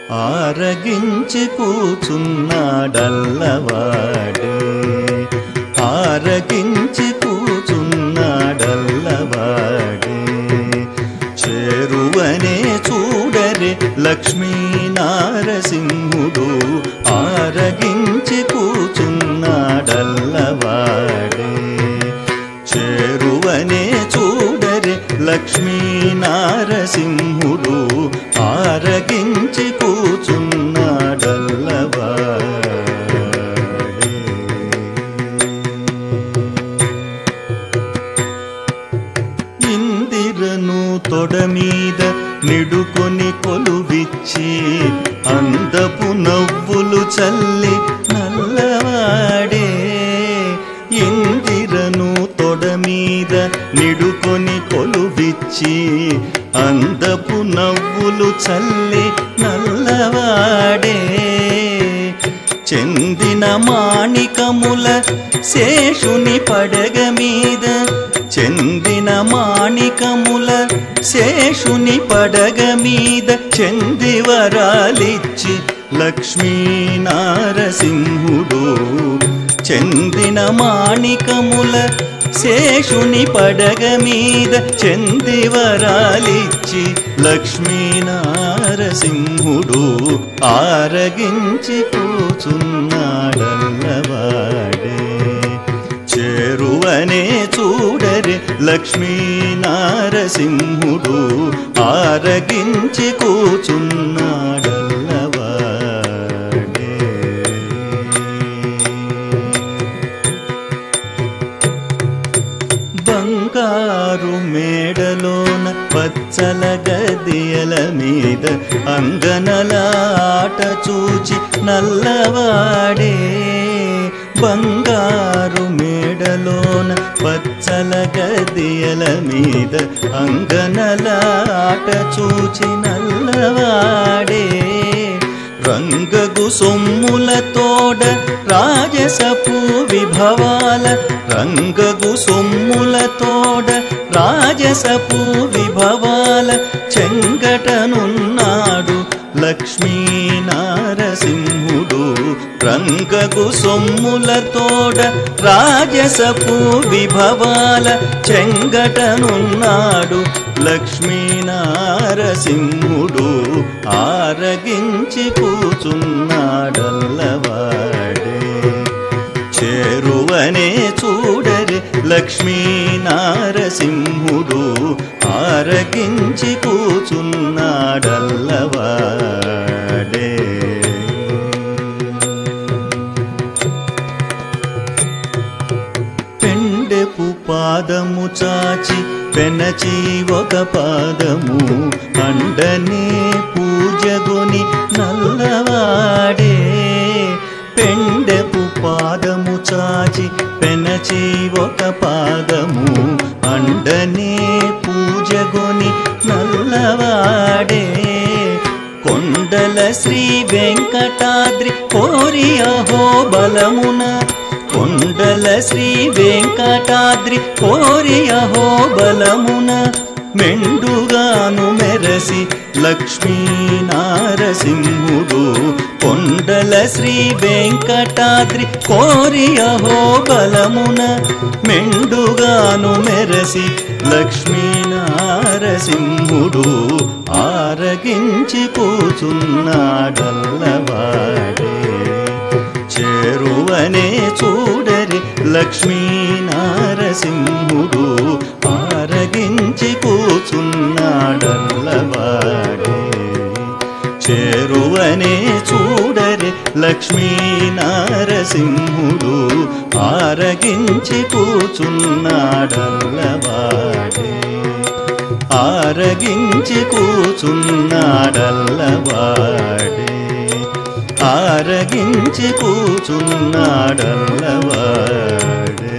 ఆరగించి కూచున్నాడల్లవాడే ఆరగించి కూచున్నాడల్లవాడే చేరువనే చూడరే లక్ష్మీ నారసింహుడు ఆరగించి కూచున్నాడల్లవాడే చేరువనే చూడరే లక్ష్మీ నారసింహుడు ఆరగించి కూచున్నాడల్లవాడే ఇందిరను తొడ మీద నిడుకొని కొలువిచ్చి అందపు నవ్వులు చల్లి నల్లవాడే ఇందిరను తొడ మీద నిడుకొని కొలువిచ్చి అందపు నవ్వులు చల్లి నల్లవాడే చెందిన మాణికముల శేషుని పడగ మీద చెందిన మాణికముల శేషుని పడగ మీద చెందివరాలిచ్చి లక్ష్మీ నారసింహుడు చెందిన మాణికముల శేషుని పడగ మీద చెందివరాలిచ్చి లక్ష్మీ నారసింహుడు ఆరగించి కూచున్నాడల్లవాడే చేరువనే చూడరే లక్ష్మీ నారసింహుడు ఆరగించి కూచున్నాడల్లవాడే బంగారు మేడలోన పచ్చల గదియల మీద అంగనల ఆట చూచి నల్లవాడే బంగారు మేడలోన పచ్చల గదియల మీద అంగనల ఆట చూచి నల్లవాడే రంగగు సొమ్ముల తోడ రాజసపు విభవాల రంగగు సొమ్ముల తోడ రాజసపు విభవాల చెంగటనున్నాడు లక్ష్మీ నారసింహుడు రంగగు సొమ్ముల తోడ రాజసపు విభవాల చెంగటనున్నాడు లక్ష్మీ నారసింహుడు ఆరగించి కూచున్నాడల్లవాడే చేరువనే చూడరే లక్ష్మీ నారసింహుడు ఆరగించి కూచున్నాడల్లవాడే పెండెపు పాదము చాచి పెనచి ఒక పాదము అండనే పూజగొని నల్లవాడే పెండెపు పాదము చాచి పెనచి ఒక పాదము అండనే పూజగొని నల్లవాడే కొండల శ్రీ వెంకటాద్రి కోరి అహో బలమున కొండల శ్రీ వెంకటాద్రి కోరి అహో బలమున మెండుగాను మెరసి లక్ష్మీ నారసింహుడు కొండల శ్రీ వెంకటాద్రి కోరి అహో బలమున మెండుగాను మెరసి లక్ష్మీ నారసింహుడు ఆరగించి కూచున్నాడల్లవాడే చేరువనే చూడరి లక్ష్మీ నారసింహుడు ఆరగించి కూచున్నాడల్లవాడే చేరువనే చూడరి లక్ష్మీ నారసింహుడు ఆరగించి కూచున్నాడల్లవాడే ఆరగించి కూచున్నాడల్లవాడే ఆరగించి కూచున్నాడల్లవాడే